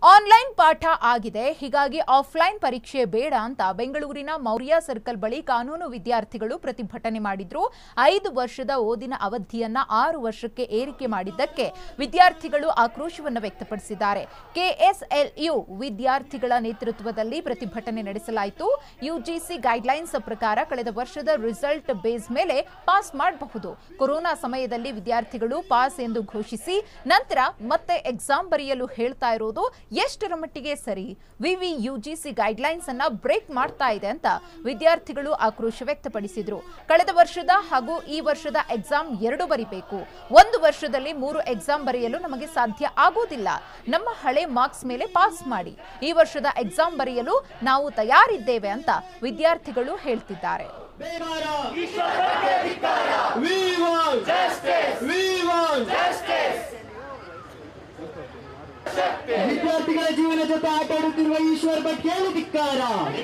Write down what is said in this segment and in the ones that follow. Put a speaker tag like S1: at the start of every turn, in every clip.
S1: Online ಪಾಠ ಆಗಿದೆ ಹೀಗಾಗಿ ಆಫ್ಲೈನ್ ಪರೀಕ್ಷೆ ಬೇಡ ಅಂತ ಬೆಂಗಳೂರಿನ ಮೌರ್ಯ ಸರ್ಕಲ್ ಬಳಿ ಕಾನೂನು ವಿದ್ಯಾರ್ಥಿಗಳು ಪ್ರತಿಭಟನೆ ಮಾಡಿದ್ರು ಐದು ವರ್ಷದ ಓದಿನ ಅವಧಿಯನ್ನ ಆರು ವರ್ಷಕ್ಕೆ ಏರಿಕೆ ಮಾಡಿದ್ದಕ್ಕೆ ವಿದ್ಯಾರ್ಥಿಗಳು ಆಕ್ರೋಶವನ್ನು ವ್ಯಕ್ತಪಡಿಸಿದ್ದಾರೆ ಕೆಎಸ್ಎಲ್ಯು ವಿದ್ಯಾರ್ಥಿಗಳ ನೇತೃತ್ವದಲ್ಲಿ ಪ್ರತಿಭಟನೆ ನಡೆಸಲಾಯಿತು ಯುಜಿಸಿ ಗೈಡ್ಲೈನ್ಸ್ ಪ್ರಕಾರ ಕಳೆದ ವರ್ಷದ ರಿಸಲ್ಟ್ ಬೇಸ್ ಮೇಲೆ ಪಾಸ್ ಮಾಡಬಹುದು ಕೊರೋನಾ ಸಮಯದಲ್ಲಿ ವಿದ್ಯಾರ್ಥಿಗಳು ಪಾಸ್ ಎಂದು ಘೋಷಿಸಿ ನಂತರ ಮತ್ತೆ ಎಕ್ಸಾಮ್ ಬರೆಯಲು ಹೇಳ್ತಾ ಇರೋದು ಎಷ್ಟರ ಮಟ್ಟಿಗೆ ಸರಿ ವಿವಿ ಯುಜಿಸಿ ಗೈಡ್ಲೈನ್ಸ್ ಅನ್ನ ಬ್ರೇಕ್ ಮಾಡ್ತಾ ಇದೆ ಅಂತ ವಿದ್ಯಾರ್ಥಿಗಳು ಆಕ್ರೋಶ ವ್ಯಕ್ತಪಡಿಸಿದ್ರು ಕಳೆದ ವರ್ಷದ ಹಾಗೂ ಈ ವರ್ಷದ ಎಕ್ಸಾಮ್ ಎರಡು ಬರಿಬೇಕು ಒಂದು ವರ್ಷದಲ್ಲಿ ಮೂರು ಎಕ್ಸಾಮ್ ಬರೆಯಲು ನಮಗೆ ಸಾಧ್ಯ ಆಗೋದಿಲ್ಲ ನಮ್ಮ ಹಳೆ ಮಾರ್ಕ್ಸ್ ಮೇಲೆ ಪಾಸ್ ಮಾಡಿ ಈ ವರ್ಷದ ಎಕ್ಸಾಮ್ ಬರೆಯಲು ನಾವು ತಯಾರಿದ್ದೇವೆ ಅಂತ ವಿದ್ಯಾರ್ಥಿಗಳು ಹೇಳ್ತಿದ್ದಾರೆ
S2: ಬೇಗಾರ We want justice. We want justice. ವಿದ್ಯಾರ್ಥಿಗಳ ಜೀವನ ಜೊತೆ ಆಟ ಆಡುತ್ತಿರುವ ಈಶ್ವರ್ ಭಟ್ ಹೇಳಿ ಧಿಕ್ಕಾರ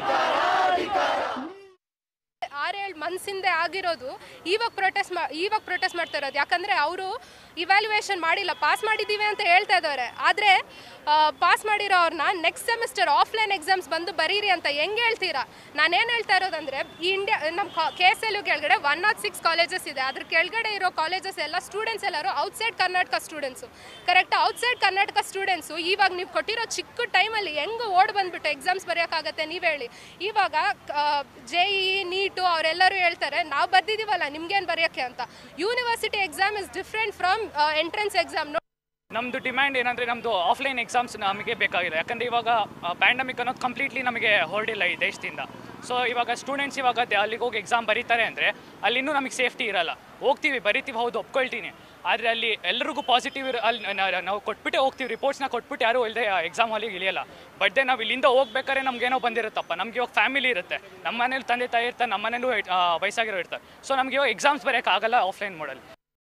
S3: ಆರೇಳು ಮಂತ್ಸಿಂದ ಆಗಿರೋದು ಇವಾಗ ಪ್ರೊಟೆಸ್ಟ್ ಮಾ ಇವಾಗ ಪ್ರೊಟೆಸ್ಟ್ ಮಾಡ್ತಾ ಇರೋದು ಯಾಕಂದರೆ ಅವರು ಇವ್ಯಾಲ್ಯೂಯೇಷನ್ ಮಾಡಿಲ್ಲ ಪಾಸ್ ಮಾಡಿದ್ದೀವಿ ಅಂತ ಹೇಳ್ತಾ ಇದ್ದಾರೆ ಆದರೆ ಪಾಸ್ ಮಾಡಿರೋ ಅವ್ರನ್ನ ನೆಕ್ಸ್ಟ್ ಸೆಮಿಸ್ಟರ್ ಆಫ್ಲೈನ್ ಎಕ್ಸಾಮ್ಸ್ ಬಂದು ಬರೀರಿ ಅಂತ ಹೆಂಗೆ ಹೇಳ್ತೀರಾ ನಾನೇನು ಹೇಳ್ತಾ ಇರೋದಂದರೆ ಈ ಇಂಡಿಯಾ ನಮ್ಮ ಕೆ ಎಸ್ ಎಲ್ ಕೆಳಗಡೆ ಒನ್ ನಾಟ್ ಸಿಕ್ಸ್ ಕಾಲೇಜಸ್ ಇದೆ ಅದ್ರ ಕೆಳಗಡೆ ಇರೋ ಕಾಲೇಜಸ್ ಎಲ್ಲ ಸ್ಟೂಡೆಂಟ್ಸ್ ಎಲ್ಲರೂ outside Karnataka students correct outside Karnataka students ಇವಾಗ ನೀವು ಕೊಟ್ಟಿರೋ ಚಿಕ್ಕ ಟೈಮಲ್ಲಿ ಹೆಂಗೆ ಓಡ್ ಬಂದ್ಬಿಟ್ಟು ಎಕ್ಸಾಮ್ಸ್ ಬರೆಯೋಕ್ಕಾಗತ್ತೆ ನೀವು ಹೇಳಿ ಇವಾಗ ಜೆ ಇ ನೀಟು ಅವರೆಲ್ಲರೂ ಹೇಳ್ತಾರೆ ನಾವು ಬರ್ದಿದ್ದೀವಲ್ಲ ನಿಮ್ಗೇನು ಬರೆಯೋಕ್ಕೆ ಅಂತ university exam is different from entrance exam
S4: ನಮ್ಮದು ಡಿಮ್ಯಾಂಡ್ ಏನಂದರೆ ನಮ್ಮದು ಆಫ್ಲೈನ್ ಎಕ್ಸಾಮ್ಸ್ ನಮಗೆ ಬೇಕಾಗಿದೆ ಯಾಕಂದರೆ ಇವಾಗ ಪ್ಯಾಂಡಮಿಕ್ ಅನ್ನೋದು ಕಂಪ್ಲೀಟ್ಲಿ ನಮಗೆ ಹೊರಡಿಲ್ಲ ಈ ದೇಶದಿಂದ ಸೊ ಇವಾಗ ಸ್ಟೂಡೆಂಟ್ಸ್ ಇವಾಗ ದ- ಅಲ್ಲಿಗೆ ಹೋಗಿ ಎಕ್ಸಾಮ್ ಬರೀತಾರೆ ಅಂದರೆ ಅಲ್ಲಿನ್ನೂ ನಮಗೆ ಸೇಫ್ಟಿ ಇರಲ್ಲ ಹೋಗ್ತೀವಿ ಬರಿತೀವಿ ಹೌದು ಒಪ್ಕೊಳ್ತೀನಿ ಆದರೆ ಅಲ್ಲಿ ಎಲ್ರಿಗೂ ಪಾಸಿಟಿವ್ ಇರ ಅಲ್ಲಿ ನ- ನ- ನಾವು ಕೊಟ್ಬಿಟ್ಟೆ ಹೋಗ್ತೀವಿ ರಿಪೋರ್ಟ್ಸ್ನ ಕೊಟ್ಬಿಟ್ಟು ಯಾರೂ ಇಲ್ಲದೆ ಎಕ್ಸಾಮ್ ಹಾಲಿಗೆ ಇಳಿಯಲ್ಲ ಬಟ್ ದೆ ನಾವು ಇಲ್ಲಿಂದ ಹೋಗ್ಬೇಕಾದ್ರೆ ನಮಗೇನೋ ಬಂದಿರುತ್ತಪ್ಪ ನಮ್ಗೆ ಇವಾಗ ಫ್ಯಾಮಿಲಿ ಇರುತ್ತೆ ನಮ್ಮ ಮನೇಲಿ ತಂದೆ ತಾಯಿ ಇರ್ತಾರೆ ನಮ್ಮ ಮನೇಲೂ ಆ, ವಯಸ್ಸಾಗಿರೋ ಇರ್ತಾರೆ ಸೊ ನಮಗೆ ಇವಾಗ ಎಕ್ಸಾಮ್ಸ್ ಬರೆಯೋಕ್ಕಾಗಲ್ಲ ಆಫ್ಲೈನ್ ಮೋಡಲ್ಲಿ